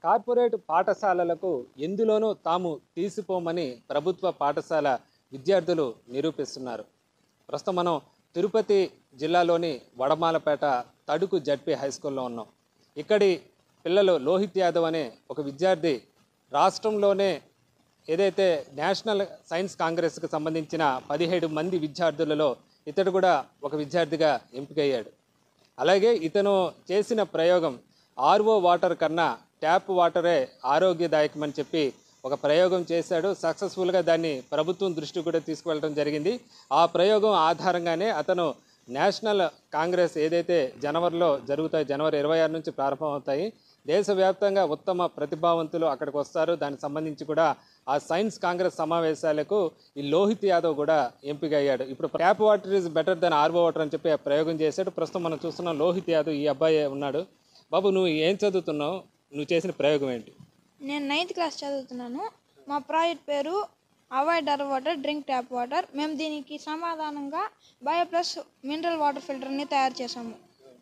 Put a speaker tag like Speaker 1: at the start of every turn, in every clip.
Speaker 1: Corporate పాఠశాలలకు ఎందులోనూ తాము తీసిపోమని ప్రభుత్వ పాఠశాల విద్యార్థులు నిరూపిస్తున్నారు ప్రస్తుతం మనం తిరుపతి జిల్లాలోని వడమాలపేట తడుకు జడ్పీ హై స్కూల్లో ఉన్నాం ఇక్కడి పిల్లలు లోహిత్ యాదవ్ అనే ఒక విద్యార్థి రాష్ట్రంలోనే ఏదైతే నేషనల్ సైన్స్ కాంగ్రెస్కి సంబంధించిన పదిహేడు మంది విద్యార్థులలో ఇతడు కూడా ఒక విద్యార్థిగా ఎంపికయ్యాడు అలాగే ఇతను చేసిన ప్రయోగం ఆర్ఓ వాటర్ కన్నా ట్యాప్ వాటరే ఆరోగ్యదాయకమని చెప్పి ఒక ప్రయోగం చేశాడు సక్సెస్ఫుల్గా దాన్ని ప్రభుత్వం దృష్టి కూడా తీసుకువెళ్ళడం జరిగింది ఆ ప్రయోగం ఆధారంగానే అతను నేషనల్ కాంగ్రెస్ ఏదైతే జనవరిలో జరుగుతాయి జనవరి ఇరవై ఆరు నుంచి ప్రారంభమవుతాయి దేశవ్యాప్తంగా ఉత్తమ ప్రతిభావంతులు అక్కడికి వస్తారు దానికి సంబంధించి కూడా ఆ సైన్స్ కాంగ్రెస్ సమావేశాలకు ఈ లోహిత్ యాదవ్ కూడా ఎంపిక అయ్యాడు ఇప్పుడు tap water is better then RO water అని చెప్పి ఆ ప్రయోగం చేశాడు ప్రస్తుతం మనం చూస్తున్నాం లోహిత్ యాదవ్ ఈ అబ్బాయి ఉన్నాడు బాబు నువ్వు ఏం చదువుతున్నావు నువ్వు చేసిన ప్రయోగం ఏంటి
Speaker 2: నేను నైన్త్ క్లాస్ చదువుతున్నాను మా ప్రాజెక్ట్ పేరు avoid or water drink tap water మేము దీనికి సమాధానంగా బయో ప్లస్ మినరల్ వాటర్ ఫిల్టర్ని తయారు చేసాము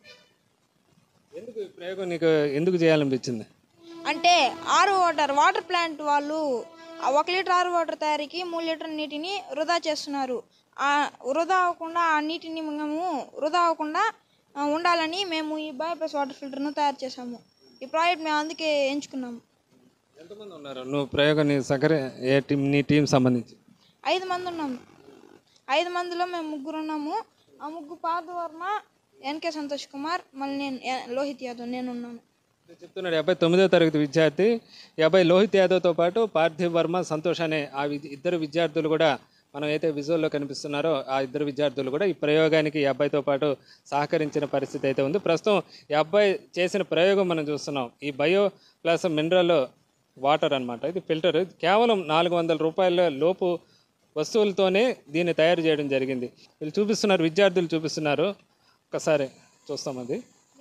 Speaker 1: ఎందుకు ఈ ప్రయోగం నీకు ఎందుకు చేయాలనిపించింది
Speaker 2: అంటే ఆరు వాటర్ వాటర్ ప్లాంట్ వాళ్ళు ఆ ఒక లీటర్ ఆరు వాటర్ తయారీకి మూడు లీటర్ నీటిని వృధా చేస్తున్నారు ఆ వృధా అవ్వకుండా ఆ నీటిని మేము వృధా అవ్వకుండా ఆ, ఉండాలని మేము ఈ బయో ప్లస్ వాటర్ ఫిల్టర్ను తయారు చేసాము ఈ ప్రాజెక్ట్ మేము అందుకే ఎంచుకున్నాము
Speaker 1: ఎంతమంది ఉన్నారు నువ్వు ప్రయోగం నీ సగరే ఏ టీం నీ టీం సంబంధించి
Speaker 2: ఐదు మంది ఉన్నాము ఐదు మందిలో మేము ముగ్గురు ఉన్నాము ఆ ముగ్గురు పార్థ వర్మ ఎన్కే సంతోష్ కుమార్ మళ్ళీ నేను ఎ- లోహిత్ యాదవ్ నేను ఉన్నాను
Speaker 1: చెప్తున్నాడు ఈ అబ్బాయి తొమ్మిదో తరగతి విద్యార్థి ఈ అబ్బాయి లోహిత్ యాదవ్తో పాటు పార్థివ్ వర్మ సంతోష్ అనే ఆ విద్- ఇద్దరు విద్యార్థులు కూడా మనం అయితే విజువల్లో కనిపిస్తున్నారో ఆ ఇద్దరు విద్యార్థులు కూడా ఈ ప్రయోగానికి ఈ అబ్బాయితో పాటు సహకరించిన పరిస్థితి అయితే ఉంది ప్రస్తుతం ఈ అబ్బాయి చేసిన ప్రయోగం మనం చూస్తున్నాం ఈ బయో ప్లస్ మినరల్ వాటర్ అన్నమాట ఇది ఫిల్టర్ కేవలం నాలుగు వందల రూపాయల లోపు వస్తువులతోనే దీన్ని తయారు చేయడం జరిగింది వీళ్ళు చూపిస్తున్నారు విద్యార్థులు చూపిస్తున్నారు ఒకసారి చూస్తాం అది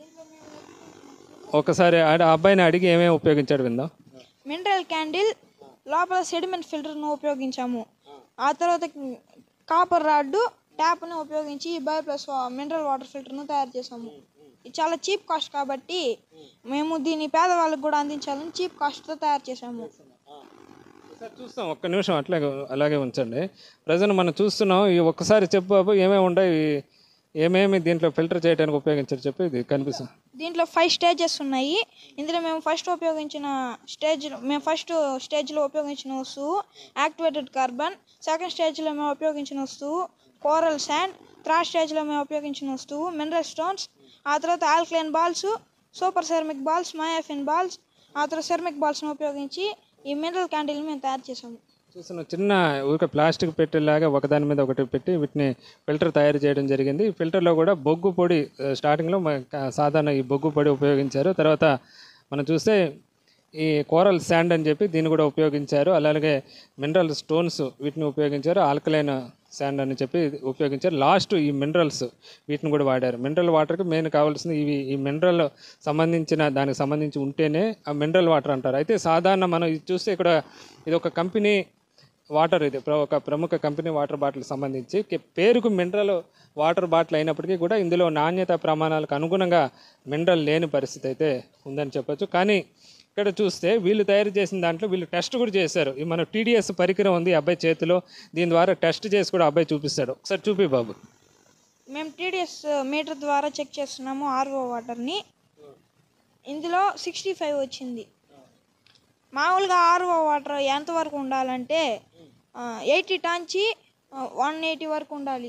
Speaker 1: ఒకసారి ఆ అబ్బాయిని అడిగి ఏమేమి ఉపయోగించాడు విందాం
Speaker 2: మినరల్ క్యాండిల్ లోపల సెడిమెంట్ ఫిల్టర్ను ఉపయోగించాము ఆ తర్వాత కాపర్ రాడ్డు ట్యాప్ని ఉపయోగించి బయో ప్లస్ మినరల్ వాటర్ ఫిల్టర్ను తయారు చేసాము ఇది చాలా చీప్ కాస్ట్ కాబట్టి మేము దీన్ని పేదవాళ్ళకి కూడా అందించాలని చీప్ కాస్ట్తో తయారు చేసాము
Speaker 1: ఒకసారి చూస్తాం ఒక్క నిమిషం అట్లాగే అలాగే ఉంచండి ప్రజెంట్ మనం చూస్తున్నాం ఈ ఒక్కసారి చెప్పు బాబు ఏమేమి ఉంటాయి ఏమేమి దీంట్లో ఫిల్టర్ చేయడానికి ఉపయోగించారు చెప్పి ఇది కనిపిస్తుంది
Speaker 2: దీంట్లో ఫైవ్ స్టేజెస్ ఉన్నాయి ఇందులో మేము ఫస్ట్ ఉపయోగించిన స్టేజ్ మేము ఫస్ట్ స్టేజ్లో ఉపయోగించిన వస్తువు యాక్టివేటెడ్ కార్బన్ సెకండ్ స్టేజ్లో మేము ఉపయోగించిన వస్తువు కోరల్ శాండ్ థర్డ్ స్టేజ్లో మేము ఉపయోగించిన వస్తువు మినరల్ స్టోన్స్ ఆ తర్వాత alkaline balls super ceramic balls మయాఫిన్ బాల్స్ ఆ తర్వాత సెరమిక్ బాల్స్ని ఉపయోగించి ఈ మినరల్ క్యాండిల్ని మేము తయారు చేసాము
Speaker 1: చూస్తున్న చిన్న ఊరికే ప్లాస్టిక్ పెట్టేలాగా ఒకదాని మీద ఒకటి పెట్టి వీటిని ఫిల్టర్ తయారు చేయడం జరిగింది ఈ ఫిల్టర్లో కూడా బొగ్గు పొడి ఆ, స్టార్టింగ్లో మ- క- సాధారణ ఈ బొగ్గు పొడి ఉపయోగించారు తర్వాత మనం చూస్తే ఈ కోరల్ శాండ్ అని చెప్పి దీన్ని కూడా ఉపయోగించారు అలాగే మినరల్ స్టోన్స్ వీటిని ఉపయోగించారు ఆల్కలైన్ శాండ్ అని చెప్పి ఉపయోగించారు లాస్ట్ ఈ మినరల్స్ వీటిని కూడా వాడారు మినరల్ వాటర్కి మెయిన్ కావాల్సింది ఇవి ఈ మినరల్ సంబంధించిన దానికి సంబంధించి ఉంటేనే ఆ మినరల్ వాటర్ అంటారు అయితే సాధారణ మనం ఇది చూస్తే ఇక్కడ ఇది ఒక కంపెనీ వాటర్ ఇది ప్ర- ఒక ప్రముఖ కంపెనీ వాటర్ బాటిల్ సంబంధించి కే- పేరుకు మినరల్ వాటర్ బాటిల్ అయినప్పటికీ కూడా ఇందులో నాణ్యత ప్రమాణాలకు అనుగుణంగా మినరల్ లేని పరిస్థితి అయితే ఉందని చెప్పొచ్చు కానీ ఇక్కడ చూస్తే వీళ్ళు తయారు చేసిన దాంట్లో వీళ్ళు టెస్ట్ కూడా చేశారు ఈ మన టీడీఎస్ పరికరం ఉంది ఈ అబ్బాయి చేతిలో దీని ద్వారా టెస్ట్ చేసి కూడా అబ్బాయి చూపిస్తాడు ఒకసారి చూపి బాబు
Speaker 2: మేము టీడీఎస్ మీటర్ ద్వారా చెక్ చేస్తున్నాము ఆర్ఓ వాటర్ని ఇందులో సిక్స్టీ ఫైవ్ వచ్చింది మామూలుగా ఆర్ఓ వాటర్ ఎంతవరకు ఉండాలంటే ఎయిటీ టాంచి వన్ ఎయిటీ వరకు ఉండాలి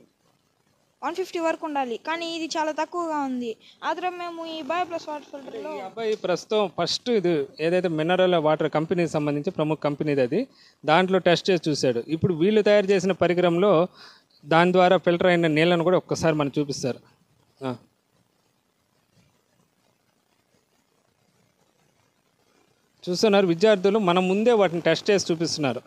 Speaker 2: వన్ ఫిఫ్టీ వరకు ఉండాలి కానీ ఇది చాలా తక్కువగా ఉంది ఆ తర్వాత మేము ఈ బయో ప్లస్ వాటర్ ఫిల్టర్లో
Speaker 1: ఈ అబ్బాయి ప్రస్తుతం ఫస్ట్ ఇది ఏదైతే మినరల్ వాటర్ కంపెనీకి సంబంధించి ప్రముఖ కంపెనీది అది దాంట్లో టెస్ట్ చేసి చూశాడు ఇప్పుడు వీళ్ళు తయారు చేసిన పరికరంలో దాని ద్వారా ఫిల్టర్ అయిన నీళ్ళను కూడా ఒక్కసారి మనం చూపిస్తారు ఆ. చూస్తున్నారు విద్యార్థులు మన ముందే వాటిని టెస్ట్ చేసి చూపిస్తున్నారు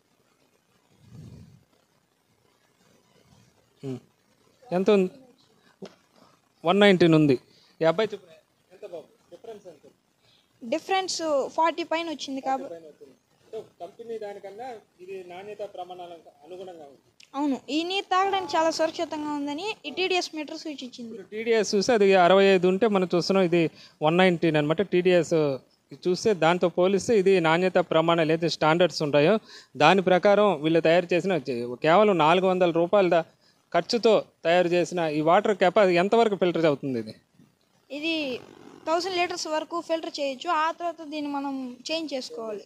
Speaker 1: ఉమ్. ఎంత ఉంది వన్ నైన్టీన్ ఉంది ఈ అబ్బాయి చెప్పు ఎంత బాబు డిఫరెన్స్ ఎంత
Speaker 2: డిఫరెన్స్ ఫార్టీ పైన వచ్చింది కాబట్టి
Speaker 1: కంపెనీ దానికన్నా ఇది నాణ్యత ప్రమాణాలకు అనుగుణంగా ఉంది
Speaker 2: అవును ఈ నీరు తాగడానికి చాలా సురక్షితంగా ఉందని ఈ టీడీఎస్ మీటర్ సూచించింది
Speaker 1: ఇప్పుడు టీడీఎస్ చూస్తే అది అరవై ఐదు ఉంటే మనం చూస్తున్నాం ఇది వన్ నైన్టీన్ అనమాట టీడీఎస్ చూస్తే దాంతో పోలిస్తే ఇది నాణ్యత ప్రమాణాలు ఏదైతే స్టాండర్డ్స్ ఉంటాయో దాని ప్రకారం వీళ్ళు తయారు చేసిన కేవలం నాలుగు వందల రూపాయల దా- ఖర్చుతో తయారు చేసిన ఈ వాటర్ కెపాసిటీ ఎంతవరకు ఫిల్టర్ అవుతుంది ఇది
Speaker 2: ఇది థౌసండ్ లీటర్స్ వరకు ఫిల్టర్ చేయొచ్చు ఆ తర్వాత దీన్ని మనం చేంజ్ చేసుకోవాలి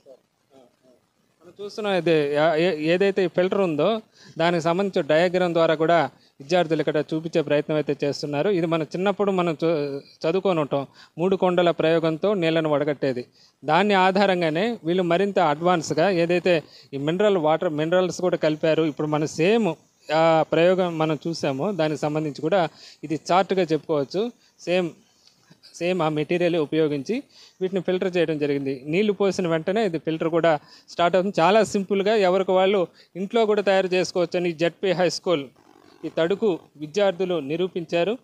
Speaker 1: మనం చూస్తున్నాం ఇది ఏ- ఏ- ఏదైతే ఈ ఫిల్టర్ ఉందో దానికి సంబంధించిన డయాగ్రామ్ ద్వారా కూడా విద్యార్థులు ఇక్కడ చూపించే ప్రయత్నం అయితే చేస్తున్నారు ఇది మనం చిన్నప్పుడు మనం చూ- చదువుకొని ఉంటాం మూడు కొండల ప్రయోగంతో నీళ్ళను వడగట్టేది దాన్ని ఆధారంగానే వీళ్ళు మరింత అడ్వాన్స్గా ఏదైతే ఈ మినరల్ వాటర్ మినరల్స్ కూడా కలిపారు ఇప్పుడు మన సేమ్ ఆ ప్రయోగం మనం చూసామో దానికి సంబంధించి కూడా ఇది చార్ట్గా చెప్పుకోవచ్చు సేమ్ సేమ్ ఆ మెటీరియల్ ఉపయోగించి వీటిని ఫిల్టర్ చేయడం జరిగింది నీళ్లు పోసిన వెంటనే ఇది ఫిల్టర్ కూడా స్టార్ట్ అవుతుంది చాలా సింపుల్గా ఎవరికి వాళ్ళు ఇంట్లో కూడా తయారు చేసుకోవచ్చు అని జెడ్పీ హై స్కూల్ ఈ తడుకు విద్యార్థులు నిరూపించారు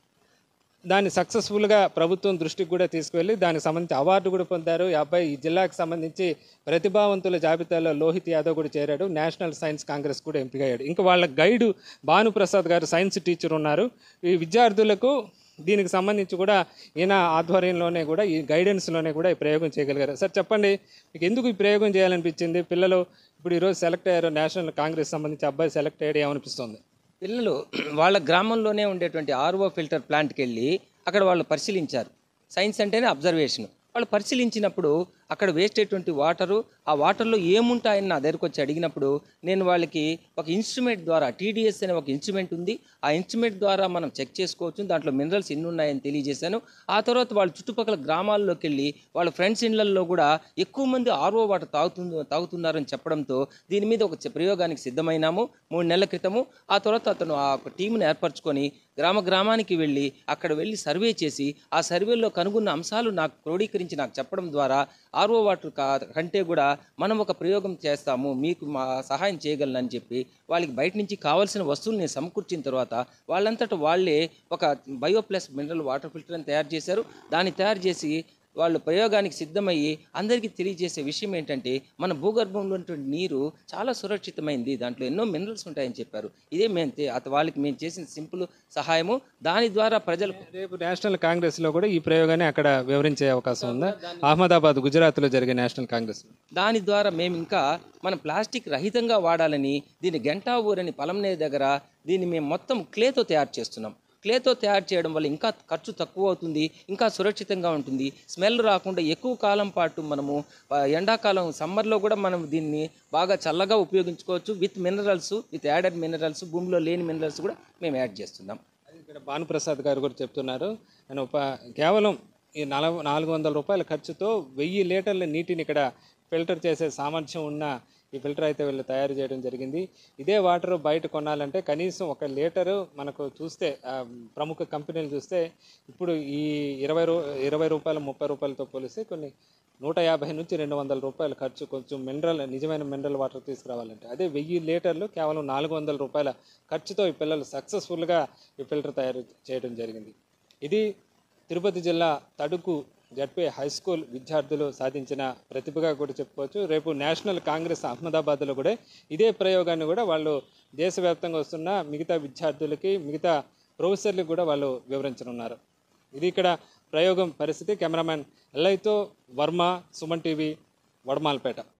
Speaker 1: దాన్ని సక్సెస్ఫుల్గా ప్రభుత్వం దృష్టికి కూడా తీసుకువెళ్ళి దానికి సంబంధించి అవార్డు కూడా పొందారు ఈ అబ్బాయి ఈ జిల్లాకు సంబంధించి ప్రతిభావంతుల జాబితాలో లోహిత్ యాదవ్ కూడా చేరాడు నేషనల్ సైన్స్ కాంగ్రెస్ కూడా ఎంపికయ్యాడు ఇంకా వాళ్ళ గైడు భానుప్రసాద్ గారు సైన్స్ టీచర్ ఉన్నారు ఈ విద్యార్థులకు దీనికి సంబంధించి కూడా ఈయన ఆధ్వర్యంలోనే కూడా ఈ గైడెన్స్లోనే కూడా ఈ ప్రయోగం చేయగలిగారు సార్ చెప్పండి మీకు ఎందుకు ఈ ప్రయోగం చేయాలనిపించింది పిల్లలు ఇప్పుడు ఈరోజు సెలెక్ట్ అయ్యారు నేషనల్ కాంగ్రెస్ సంబంధించి అబ్బాయి సెలెక్ట్ అయ్యాడు ఏమనిపిస్తుంది
Speaker 3: పిల్లలు వాళ్ళ గ్రామంలోనే ఉండేటువంటి ఆర్ఓ ఫిల్టర్ ప్లాంట్కి వెళ్ళి అక్కడ వాళ్ళు పరిశీలించారు సైన్స్ అంటేనే అబ్జర్వేషన్ వాళ్ళు పరిశీలించినప్పుడు అక్కడ వేస్ట్ అయ్యేటువంటి వాటరు ఆ వాటర్లో ఏముంటాయని నా దగ్గరకు వచ్చి అడిగినప్పుడు నేను వాళ్ళకి ఒక ఇన్స్ట్రుమెంట్ ద్వారా టీడీఎస్ అనే ఒక ఇన్స్ట్రుమెంట్ ఉంది ఆ ఇన్స్ట్రుమెంట్ ద్వారా మనం చెక్ చేసుకోవచ్చు దాంట్లో మినరల్స్ ఎన్ని ఉన్నాయని తెలియజేశాను ఆ తర్వాత వాళ్ళ చుట్టుపక్కల గ్రామాల్లోకి వెళ్ళి వాళ్ళ ఫ్రెండ్స్ ఇళ్లలో కూడా ఎక్కువ మంది ఆర్ఓ వాటర్ తాగుతు తాగుతున్నారని చెప్పడంతో దీని మీద ఒక చ- ప్రయోగానికి సిద్ధమైనాము మూడు నెలల క్రితము ఆ తర్వాత అతను ఆ ఒక టీంను ఏర్పరచుకొని గ్రామ గ్రామానికి వెళ్ళి అక్కడ వెళ్ళి సర్వే చేసి ఆ సర్వేలో కనుగొన్న అంశాలు నాకు క్రోడీకరించి నాకు చెప్పడం ద్వారా ఆర్ఓ వాటర్ కా కంటే కూడా మనం ఒక ప్రయోగం చేస్తాము మీకు మా సహాయం చేయగలనని చెప్పి వాళ్ళకి బయట నుంచి కావాల్సిన వస్తువులు నేను సమకూర్చిన తర్వాత వాళ్ళంతట వాళ్ళే ఒక bio plus mineral water filter అని తయారు చేశారు దాన్ని తయారు చేసి వాళ్ళు ప్రయోగానికి సిద్ధమయ్యి అందరికీ తెలియజేసే విషయం ఏంటంటే మన భూగర్భంలో ఉన్నటువంటి నీరు చాలా సురక్షితమైంది దాంట్లో ఎన్నో మినరల్స్ ఉంటాయని చెప్పారు ఇదే మేము తే- అత వాళ్ళకి మేము చేసిన సింపుల్ సహాయము దాని ద్వారా ప్రజలకు
Speaker 1: రేపు నేషనల్ కాంగ్రెస్లో కూడా ఈ ప్రయోగాన్ని అక్కడ వివరించే అవకాశం ఉందా అహ్మదాబాద్ గుజరాత్లో జరిగే నేషనల్ కాంగ్రెస్
Speaker 3: దాని ద్వారా మేము ఇంకా మనం ప్లాస్టిక్ రహితంగా వాడాలని దీన్ని గంటా ఊరని పలంనే దగ్గర దీన్ని మేము మొత్తం క్లేతో తయారు చేస్తున్నాం క్లేతో తయారు చేయడం వల్ల ఇంకా ఖర్చు తక్కువ అవుతుంది ఇంకా సురక్షితంగా ఉంటుంది స్మెల్ రాకుండా ఎక్కువ కాలం పాటు మనము ఆ, ఎండాకాలం సమ్మర్లో కూడా మనం దీన్ని బాగా చల్లగా ఉపయోగించుకోవచ్చు with minerals with added minerals భూమిలో లేని మినరల్స్ కూడా మేము యాడ్ చేస్తున్నాం
Speaker 1: ఇక్కడ భానుప్రసాద్ గారు కూడా చెప్తున్నారు ఆయన ఉప కేవలం ఈ నలభై నాలుగు వందల రూపాయల ఖర్చుతో వెయ్యి లీటర్ల నీటిని ఇక్కడ ఫిల్టర్ చేసే సామర్థ్యం ఉన్న ఈ ఫిల్టర్ అయితే వీళ్ళు తయారు చేయడం జరిగింది ఇదే వాటర్ బయట కొనాలంటే కనీసం ఒక లీటరు మనకు చూస్తే ఆ, ప్రముఖ కంపెనీలు చూస్తే ఇప్పుడు ఈ ఇరవై రూ ఇరవై రూపాయలు ముప్పై రూపాయలతో పోలిస్తే కొన్ని నూట యాభై నుంచి రెండు వందల రూపాయల ఖర్చు కొంచెం మినరల్ నిజమైన మినరల్ వాటర్ తీసుకురావాలంటే అదే వెయ్యి లీటర్లు కేవలం నాలుగు వందల రూపాయల ఖర్చుతో ఈ పిల్లలు సక్సెస్ఫుల్గా ఈ ఫిల్టర్ తయారు చేయడం జరిగింది ఇది తిరుపతి జిల్లా తడుకు జడ్పీ హై స్కూల్ విద్యార్థులు సాధించిన ప్రతిభగా కూడా చెప్పుకోవచ్చు రేపు నేషనల్ కాంగ్రెస్ అహ్మదాబాద్లో కూడా ఇదే ప్రయోగాన్ని కూడా వాళ్ళు దేశవ్యాప్తంగా వస్తున్న మిగతా విద్యార్థులకి మిగతా ప్రొఫెసర్లకు కూడా వాళ్ళు వివరించనున్నారు ఇది ఇక్కడ ప్రయోగం పరిస్థితి కెమెరామ్యాన్ ఎల్ఐతో వర్మ సుమన్ టీవీ వడమాల్పేట